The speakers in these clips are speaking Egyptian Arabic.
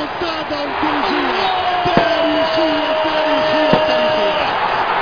ريمونتادا تاريخية تاريخية تاريخية تاريخية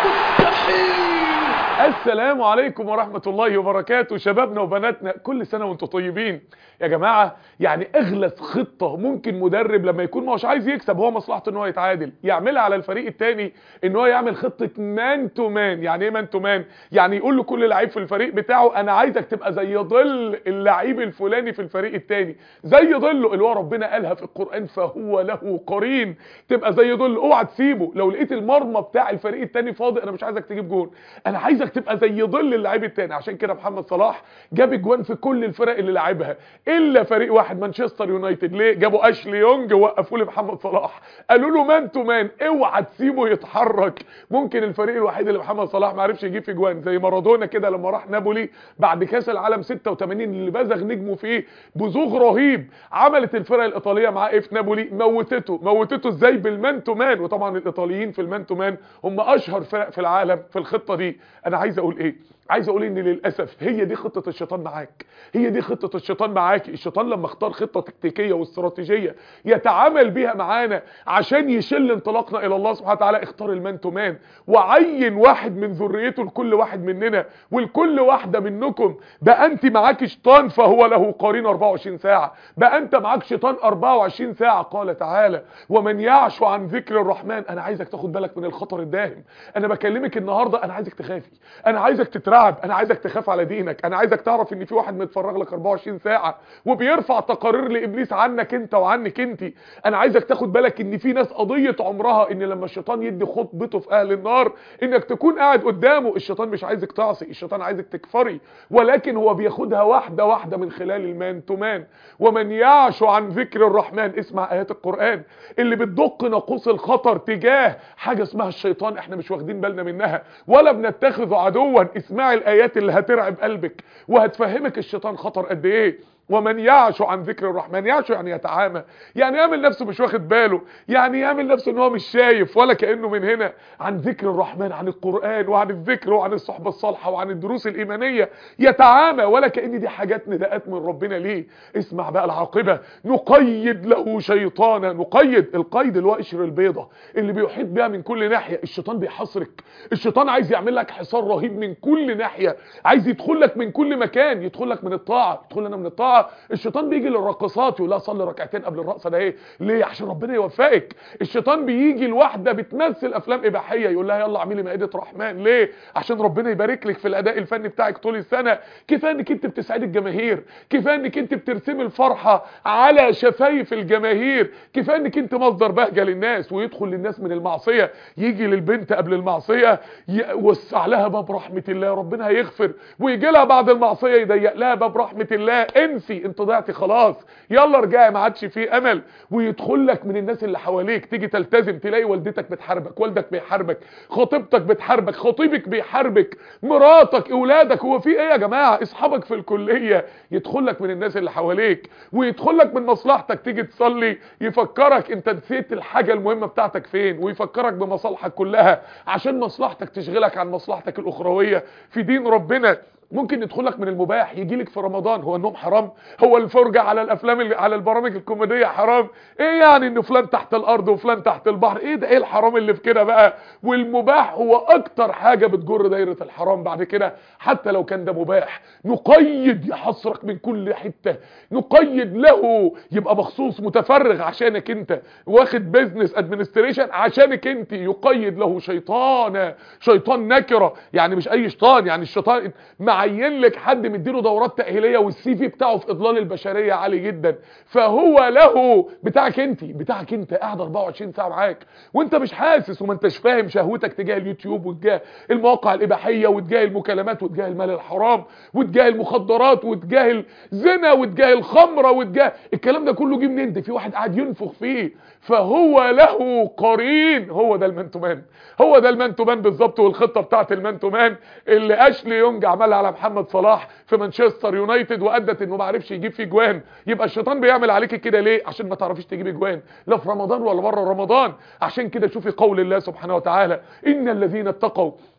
السلام عليكم ورحمة الله وبركاته شبابنا وبناتنا كل سنة وانتم طيبين يا جماعة يعني اغلس خطة ممكن مدرب لما يكون مش عايز يكسب هو مصلحته ان هو يتعادل يعملها على الفريق التاني ان هو يعمل خطة مان تو مان يعني ايه مان تو مان يعني يقول له كل لعيب في الفريق بتاعه انا عايزك تبقى زي ظل اللعيب الفلاني في الفريق التاني زي ظله اللي هو ربنا قالها في القرآن فهو له قرين تبقى زي ظل اوعى تسيبه لو لقيت المرمى بتاع الفريق التاني فاضي انا مش عايزك تجيب جون انا عايزك تبقى زي ظل اللعيب التاني عشان كده محمد صلاح جاب اجوان في كل الفرق اللي لعبها الا فريق واحد مانشستر يونايتد ليه جابوا اشلي يونج ووقفوا لي محمد صلاح قالوا له مان تو مان اوعى تسيبه يتحرك ممكن الفريق الوحيد اللي محمد صلاح ما عرفش يجيب في اجوان زي مارادونا كده لما راح نابولي بعد كاس العالم 86 اللي بزغ نجمه فيه بزوغ رهيب عملت الفرق الايطاليه معاه ايه في نابولي موتته موتته ازاي بالمان تو مان وطبعا الايطاليين في المان تو مان هم اشهر فرق في العالم في الخطه دي انا عايز اقول ايه عايز اقول ان للاسف هي دي خطه الشيطان معاك هي دي خطه الشيطان معاك الشيطان لما اختار خطه تكتيكيه واستراتيجيه يتعامل بيها معانا عشان يشل انطلاقنا الى الله سبحانه وتعالى اختار المان تو مان وعين واحد من ذريته لكل واحد مننا ولكل واحده منكم بقى انت معاك شيطان فهو له قرين 24 ساعه بقى انت معاك شيطان 24 ساعه قال تعالى ومن يعش عن ذكر الرحمن انا عايزك تاخد بالك من الخطر الداهم انا بكلمك النهارده انا عايزك تخافي انا عايزك تترعب انا عايزك تخاف على دينك انا عايزك تعرف ان في واحد متفرغ لك 24 ساعه وبيرفع تقارير لابليس عنك انت وعنك انت انا عايزك تاخد بالك ان في ناس قضيه عمرها ان لما الشيطان يدي خطبته في اهل النار انك تكون قاعد قدامه الشيطان مش عايزك تعصي الشيطان عايزك تكفري ولكن هو بياخدها واحده واحده من خلال المان تو مان ومن يعش عن ذكر الرحمن اسمع ايات القران اللي بتدق ناقوس الخطر تجاه حاجه اسمها الشيطان احنا مش واخدين بالنا منها ولا بنتخذه عدوا اسمعي الايات اللي هترعب قلبك وهتفهمك الشيطان خطر قد ايه ومن يعش عن ذكر الرحمن يعش يعني يتعامى يعني يعمل نفسه مش واخد باله يعني يعمل نفسه ان هو مش شايف ولا كانه من هنا عن ذكر الرحمن عن القران وعن الذكر وعن الصحبه الصالحه وعن الدروس الايمانيه يتعامى ولا كان دي حاجات نداءات من ربنا ليه اسمع بقى العاقبه نقيد له شيطانا نقيد القيد اللي هو قشر البيضه اللي بيحيط بيها من كل ناحيه الشيطان بيحاصرك الشيطان عايز يعمل لك حصار رهيب من كل ناحيه عايز يدخل لك من كل مكان يدخل لك من الطاعه يدخل لنا من الطاعه الشيطان بيجي للراقصات يقول لها صلي ركعتين قبل الرقصه ده ايه ليه عشان ربنا يوفقك الشيطان بيجي لواحده بتمثل افلام اباحيه يقول لها يلا اعملي مائده رحمن ليه عشان ربنا يبارك لك في الاداء الفني بتاعك طول السنه كفايه انك انت بتسعدي الجماهير كفايه انك انت بترسمي الفرحه على شفايف الجماهير كفايه انك انت مصدر بهجه للناس ويدخل للناس من المعصيه يجي للبنت قبل المعصيه يوسع لها باب رحمه الله ربنا هيغفر ويجي لها بعد المعصيه يضيق لها باب رحمه الله انسي انت ضعتي خلاص يلا ارجعي ما عادش فيه امل ويدخل لك من الناس اللي حواليك تيجي تلتزم تلاقي والدتك بتحاربك والدك بيحاربك خطيبتك بتحاربك خطيبك بيحاربك مراتك اولادك هو في ايه يا جماعه اصحابك في الكليه يدخل لك من الناس اللي حواليك ويدخل لك من مصلحتك تيجي تصلي يفكرك انت نسيت الحاجه المهمه بتاعتك فين ويفكرك بمصالحك كلها عشان مصلحتك تشغلك عن مصلحتك الاخرويه في دين ربنا ممكن يدخلك من المباح يجي لك في رمضان هو النوم حرام هو الفرجة على الافلام اللي على البرامج الكوميدية حرام ايه يعني ان فلان تحت الارض وفلان تحت البحر ايه ده ايه الحرام اللي في كده بقى والمباح هو اكتر حاجة بتجر دايرة الحرام بعد كده حتى لو كان ده مباح نقيد يحصرك من كل حتة نقيد له يبقى مخصوص متفرغ عشانك انت واخد بيزنس ادمنستريشن عشانك انت يقيد له شيطانا شيطان نكرة يعني مش اي شيطان يعني الشيطان مع معين لك حد مديله دورات تأهيلية والسي في بتاعه في اضلال البشرية عالي جدا فهو له بتاعك انت بتاعك انت قاعد 24 ساعة معاك وانت مش حاسس وما انتش فاهم شهوتك تجاه اليوتيوب وتجاه المواقع الاباحية وتجاه المكالمات وتجاه المال الحرام وتجاه المخدرات وتجاه الزنا وتجاه الخمرة وتجاه الكلام ده كله جه منين ده في واحد قاعد ينفخ فيه فهو له قرين هو ده المنتومان هو ده المنتومان بالظبط والخطة بتاعت المنتومان اللي اشلي يونج عملها على محمد صلاح في مانشستر يونايتد وادت انه ما عرفش يجيب فيه جوان يبقى الشيطان بيعمل عليك كده ليه عشان ما تعرفيش تجيبي جوان لا في رمضان ولا بره رمضان عشان كده شوفي قول الله سبحانه وتعالى ان الذين اتقوا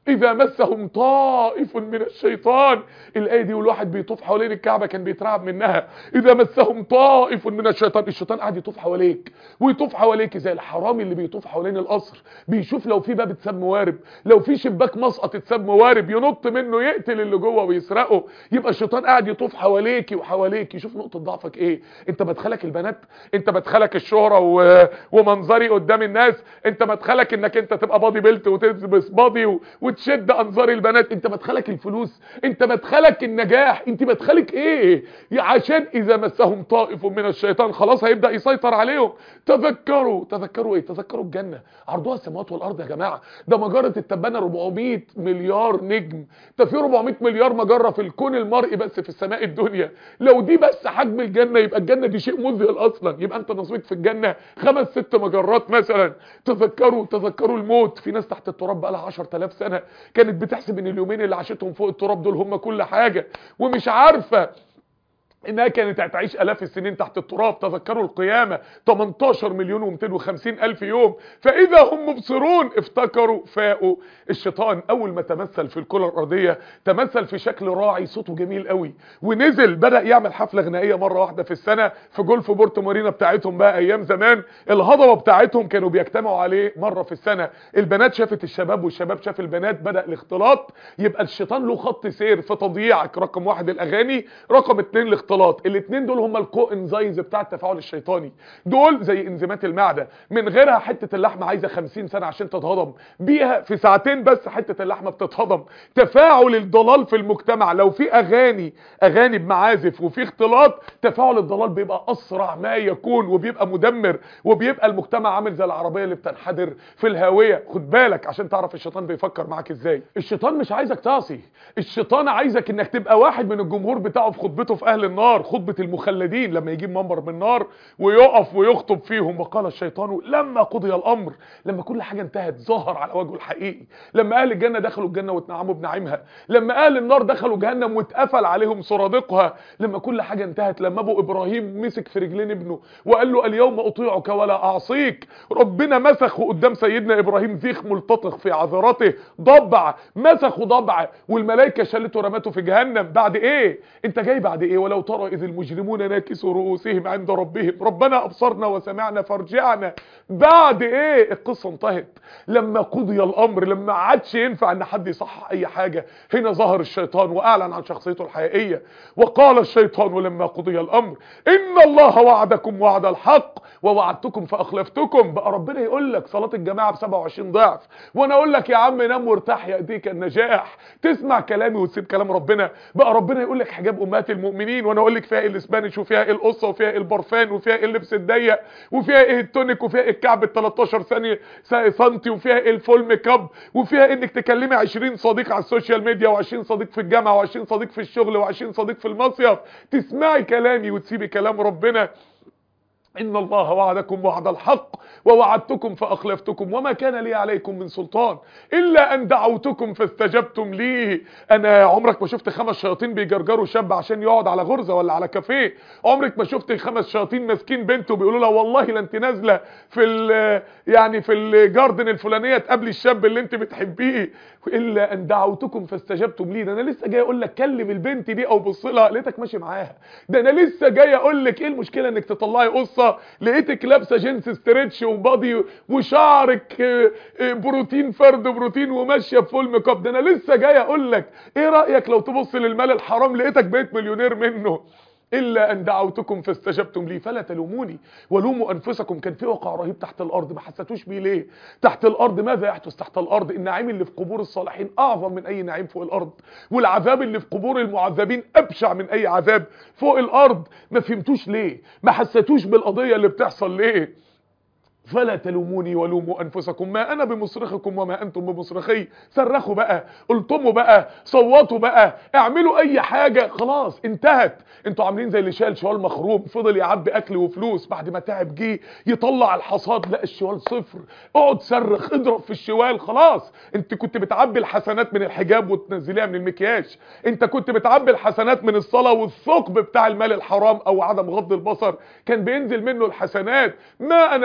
اذا مسهم طائف من الشيطان الايه دي والواحد بيطوف حوالين الكعبه كان بيترعب منها اذا مسهم طائف من الشيطان الشيطان قاعد يطوف حواليك ويطوف حواليك زي الحرامي اللي بيطوف حوالين القصر بيشوف لو في باب اتساب موارب لو في شباك مسقط اتساب موارب ينط منه يقتل اللي جوه ويسرقه يبقى الشيطان قاعد يطوف حواليكي وحواليك يشوف نقطه ضعفك ايه انت مدخلك البنات انت مدخلك الشهره و... ومنظري قدام الناس انت مدخلك انك انت تبقى بادي بيلت وتلبس بادي و... وتشد انظار البنات انت مدخلك الفلوس انت مدخلك النجاح انت مدخلك ايه عشان اذا مسهم طائف من الشيطان خلاص هيبدا يسيطر عليهم تذكروا تذكروا ايه تذكروا الجنه عرضها السماوات والارض يا جماعه ده مجره التبانه 400 مليار نجم ده في 400 مليار مجره في الكون المرئي بس في السماء الدنيا لو دي بس حجم الجنه يبقى الجنه دي شيء مذهل اصلا يبقى انت نصيبك في الجنه خمس ست مجرات مثلا تذكروا تذكروا الموت في ناس تحت التراب بقى لها 10000 سنه كانت بتحسب ان اليومين اللي عاشتهم فوق التراب دول هم كل حاجه ومش عارفه انها كانت هتعيش الاف السنين تحت التراب تذكروا القيامة 18 مليون و250 الف يوم فاذا هم مبصرون افتكروا فاقوا الشيطان اول ما تمثل في الكرة الارضية تمثل في شكل راعي صوته جميل قوي ونزل بدأ يعمل حفلة غنائية مرة واحدة في السنة في جولف بورتو مارينا بتاعتهم بقى ايام زمان الهضبة بتاعتهم كانوا بيجتمعوا عليه مرة في السنة البنات شافت الشباب والشباب شاف البنات بدأ الاختلاط يبقى الشيطان له خط سير في تضييعك رقم واحد الاغاني رقم اتنين الاختلاط الاختلاط الاثنين دول هم الكو انزايمز بتاع التفاعل الشيطاني دول زي انزيمات المعده من غيرها حته اللحمه عايزه 50 سنه عشان تتهضم بيها في ساعتين بس حته اللحمه بتتهضم تفاعل الضلال في المجتمع لو في اغاني اغاني بمعازف وفي اختلاط تفاعل الضلال بيبقى اسرع ما يكون وبيبقى مدمر وبيبقى المجتمع عامل زي العربيه اللي بتنحدر في الهاويه خد بالك عشان تعرف الشيطان بيفكر معاك ازاي الشيطان مش عايزك تعصي الشيطان عايزك انك تبقى واحد من الجمهور بتاعه في خطبته في اهل النار النار خطبة المخلدين لما يجيب منبر من نار ويقف ويخطب فيهم وقال الشيطان لما قضي الأمر لما كل حاجة انتهت ظهر على وجهه الحقيقي لما أهل الجنة دخلوا الجنة واتنعموا بنعيمها لما أهل النار دخلوا جهنم واتقفل عليهم سرادقها لما كل حاجة انتهت لما أبو إبراهيم مسك في رجلين ابنه وقال له اليوم أطيعك ولا أعصيك ربنا مسخه قدام سيدنا إبراهيم ذيخ ملتطخ في عذراته ضبع مسخه ضبع والملائكة شالته رمته في جهنم بعد إيه انت جاي بعد إيه ولو ترى إذ المجرمون ناكسوا رؤوسهم عند ربهم ربنا أبصرنا وسمعنا فارجعنا بعد إيه القصة انتهت لما قضي الأمر لما عادش ينفع أن حد يصحح أي حاجة هنا ظهر الشيطان وأعلن عن شخصيته الحقيقية وقال الشيطان لما قضي الأمر إن الله وعدكم وعد الحق ووعدتكم فأخلفتكم بقى ربنا يقول لك صلاة الجماعة ب 27 ضعف وأنا أقول لك يا عم نام وارتاح يأتيك النجاح تسمع كلامي وتسيب كلام ربنا بقى ربنا يقول لك حجاب أمهات المؤمنين وأنا أقول لك فيها ايه الاسبانيش وفيها ايه القصه وفيها ايه البرفان وفيها ايه اللبس الضيق وفيها ايه التونيك وفيها ايه الكعب ال 13 ثانيه سنتي وفيها ايه الفول ميك اب وفيها إيه انك تكلمي 20 صديق على السوشيال ميديا و20 صديق في الجامعه و20 صديق في الشغل و20 صديق في المصيف تسمعي كلامي وتسيبي كلام ربنا إن الله وعدكم وعد الحق ووعدتكم فأخلفتكم وما كان لي عليكم من سلطان إلا أن دعوتكم فاستجبتم لي أنا عمرك ما شفت خمس شياطين بيجرجروا شاب عشان يقعد على غرزة ولا على كافيه عمرك ما شفت خمس شياطين ماسكين بنت وبيقولوا لها والله لا انت نازلة في ال يعني في الجاردن الفلانية تقابلي الشاب اللي انت بتحبيه إلا أن دعوتكم فاستجبتم لي ده أنا لسه جاي أقول لك كلم البنت دي أو بص لها لقيتك ماشي معاها ده أنا لسه جاي أقول لك إيه المشكلة إنك تطلعي قصة لقيتك لابسه جينز ستريتش وبادي وشعرك بروتين فرد بروتين وماشيه بفول ميك اب ده انا لسه جاي اقول لك ايه رايك لو تبص للمال الحرام لقيتك بقيت مليونير منه إلا أن دعوتكم فاستجبتم لي فلا تلوموني ولوموا أنفسكم كان في وقع رهيب تحت الأرض ما حسيتوش بيه ليه تحت الأرض ماذا يحدث تحت الأرض النعيم اللي في قبور الصالحين أعظم من أي نعيم فوق الأرض والعذاب اللي في قبور المعذبين أبشع من أي عذاب فوق الأرض ما فهمتوش ليه ما حسيتوش بالقضية اللي بتحصل ليه فلا تلوموني ولوموا انفسكم ما انا بمصرخكم وما انتم بمصرخي صرخوا بقى قلتموا بقى صوتوا بقى اعملوا اي حاجة خلاص انتهت انتوا عاملين زي اللي شال شوال مخروم فضل يعبي اكل وفلوس بعد ما تعب جه يطلع الحصاد لا الشوال صفر اقعد صرخ اضرب في الشوال خلاص انت كنت بتعبي الحسنات من الحجاب وتنزليها من المكياج انت كنت بتعبي الحسنات من الصلاة والثقب بتاع المال الحرام او عدم غض البصر كان بينزل منه الحسنات ما انا بمصرخ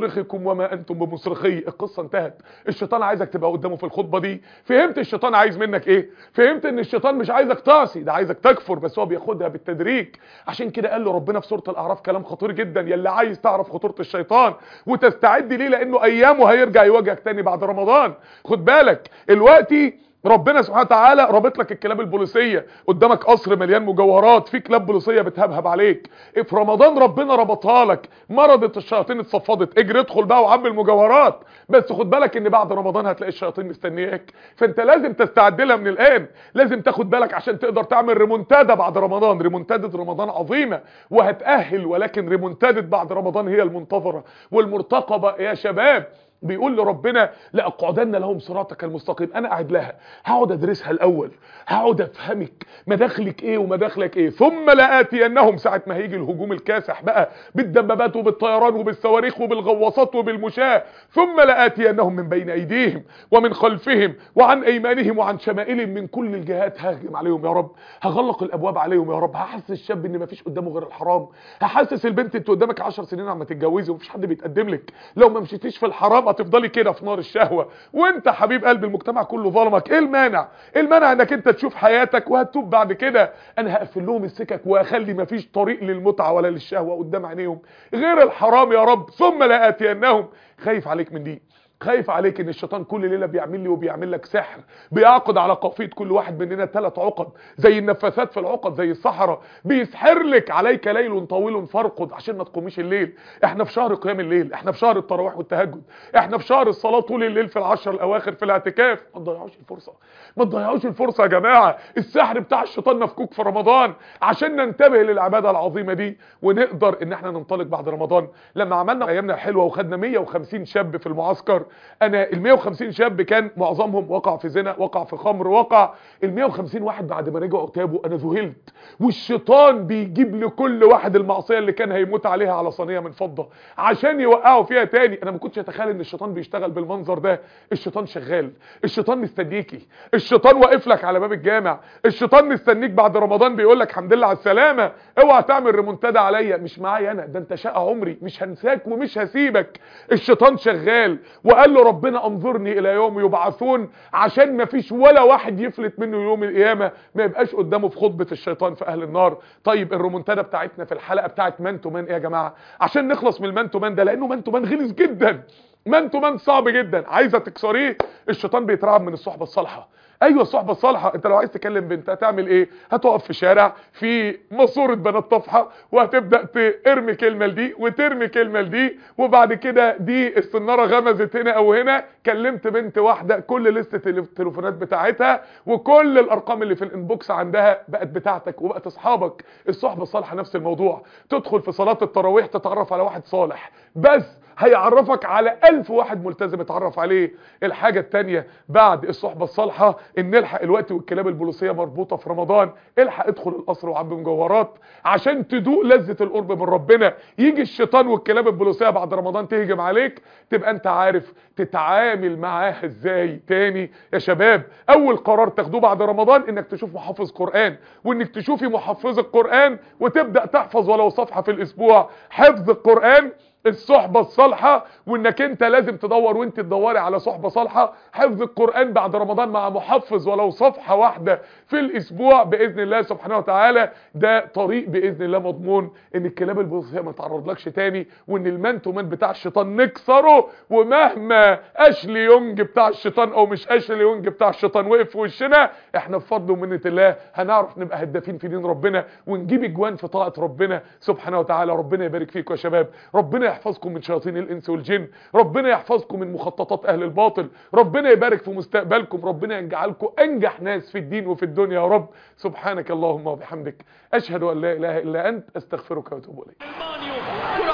بمصرخكم وما انتم بمصرخي القصه انتهت الشيطان عايزك تبقى قدامه في الخطبه دي فهمت الشيطان عايز منك ايه فهمت ان الشيطان مش عايزك تعصي ده عايزك تكفر بس هو بياخدها بالتدريج عشان كده قال له ربنا في سوره الاعراف كلام خطير جدا يلي عايز تعرف خطوره الشيطان وتستعد ليه لانه ايامه هيرجع يواجهك تاني بعد رمضان خد بالك الوقتي ربنا سبحانه وتعالى رابط لك الكلاب البوليسيه قدامك قصر مليان مجوهرات في كلاب بوليسيه بتهبهب عليك في رمضان ربنا ربطها لك مرضت الشياطين اتصفدت اجري ادخل بقى وعبي المجوهرات بس خد بالك ان بعد رمضان هتلاقي الشياطين مستنياك فانت لازم تستعد لها من الان لازم تاخد بالك عشان تقدر تعمل ريمونتادا بعد رمضان ريمونتادا رمضان عظيمه وهتاهل ولكن ريمونتادا بعد رمضان هي المنتظره والمرتقبه يا شباب بيقول لربنا لاقعدن لهم صراطك المستقيم انا قاعد لها هقعد ادرسها الاول هقعد افهمك مداخلك ايه ومداخلك ايه ثم لاتينهم ساعه ما هيجي الهجوم الكاسح بقى بالدبابات وبالطيران وبالصواريخ وبالغواصات وبالمشاة ثم لاتينهم من بين ايديهم ومن خلفهم وعن ايمانهم وعن شمائلهم من كل الجهات هاجم عليهم يا رب هغلق الابواب عليهم يا رب هحسس الشاب ان مفيش قدامه غير الحرام هحسس البنت انت قدامك 10 سنين عم تتجوزي ومفيش حد بيتقدم لك لو ما مشيتيش في الحرام هتفضلي كده في نار الشهوه وانت حبيب قلب المجتمع كله ظلمك ايه المانع ايه المانع انك انت تشوف حياتك وهتتوب بعد كده انا هقفل لهم السكك واخلي مفيش طريق للمتعه ولا للشهوه قدام عينيهم غير الحرام يا رب ثم لاتينهم خايف عليك من دي خايف عليك ان الشيطان كل ليله بيعمل لي وبيعمل لك سحر بيعقد على قافيه كل واحد مننا ثلاث عقد زي النفاثات في العقد زي الصحراء بيسحر لك عليك ليل طويل فارقد عشان ما تقوميش الليل احنا في شهر قيام الليل احنا في شهر التراويح والتهجد احنا في شهر الصلاه طول الليل في العشر الاواخر في الاعتكاف ما تضيعوش الفرصه ما تضيعوش الفرصه يا جماعه السحر بتاع الشيطان مفكوك في رمضان عشان ننتبه للعباده العظيمه دي ونقدر ان احنا ننطلق بعد رمضان لما عملنا ايامنا الحلوه وخدنا 150 شاب في المعسكر انا ال 150 شاب كان معظمهم وقع في زنا وقع في خمر وقع ال 150 واحد بعد ما رجعوا تابوا انا ذهلت والشيطان بيجيب لكل واحد المعصيه اللي كان هيموت عليها على صينيه من فضه عشان يوقعوا فيها تاني انا ما كنتش اتخيل ان الشيطان بيشتغل بالمنظر ده الشيطان شغال الشيطان مستنيكي الشيطان واقف لك على باب الجامع الشيطان مستنيك بعد رمضان بيقول لك الحمد لله على السلامه اوعى تعمل ريمونتادا عليا مش معايا انا ده انت شقى عمري مش هنساك ومش هسيبك الشيطان شغال وقال له ربنا انظرني الى يوم يبعثون عشان ما فيش ولا واحد يفلت منه يوم القيامه ما يبقاش قدامه في خطبه الشيطان في اهل النار طيب الريمونتادا بتاعتنا في الحلقه بتاعت مان تو مان ايه يا جماعه عشان نخلص من المان تو مان ده لانه مان تو مان غلس جدا مان تو مان صعب جدا عايزه تكسريه الشيطان بيترعب من الصحبه الصالحه ايوه الصحبه الصالحه انت لو عايز تكلم بنت هتعمل ايه هتقف في شارع في ماسوره بنات طفحه وهتبدا ترمي كلمه لدي وترمي كلمه لدي وبعد كده دي السناره غمزت هنا او هنا كلمت بنت واحده كل لسته التليفونات بتاعتها وكل الارقام اللي في الانبوكس عندها بقت بتاعتك وبقت اصحابك الصحبه الصالحه نفس الموضوع تدخل في صلاه التراويح تتعرف على واحد صالح بس هيعرفك على ألف واحد ملتزم اتعرف عليه الحاجة التانية بعد الصحبة الصالحة ان نلحق الوقت والكلاب البوليسية مربوطة في رمضان الحق ادخل القصر وعبي مجوهرات عشان تدوق لذة القرب من ربنا يجي الشيطان والكلاب البوليسية بعد رمضان تهجم عليك تبقى انت عارف تتعامل معاها ازاي تاني يا شباب اول قرار تاخدوه بعد رمضان انك تشوف محفظ قرآن وانك تشوفي محفظ القرآن وتبدأ تحفظ ولو صفحة في الاسبوع حفظ القرآن الصحبة الصالحة وانك انت لازم تدور وانت تدوري على صحبة صالحة حفظ القرآن بعد رمضان مع محفظ ولو صفحة واحدة في الاسبوع باذن الله سبحانه وتعالى ده طريق باذن الله مضمون ان الكلاب البوصية ما تعرضلكش تاني وان المان تو مان بتاع الشيطان نكسره ومهما اشلي يونج بتاع الشيطان او مش اشلي يونج بتاع الشيطان وقف في وشنا احنا بفضل ومنة الله هنعرف نبقى هدافين في دين ربنا ونجيب اجوان في طاعة ربنا سبحانه وتعالى ربنا يبارك فيكم يا شباب ربنا يحفظكم من شياطين الانس والجن ربنا يحفظكم من مخططات اهل الباطل ربنا يبارك في مستقبلكم ربنا يجعلكم انجح ناس في الدين وفي الدنيا يا رب سبحانك اللهم وبحمدك اشهد ان لا اله الا انت استغفرك واتوب اليك مانيو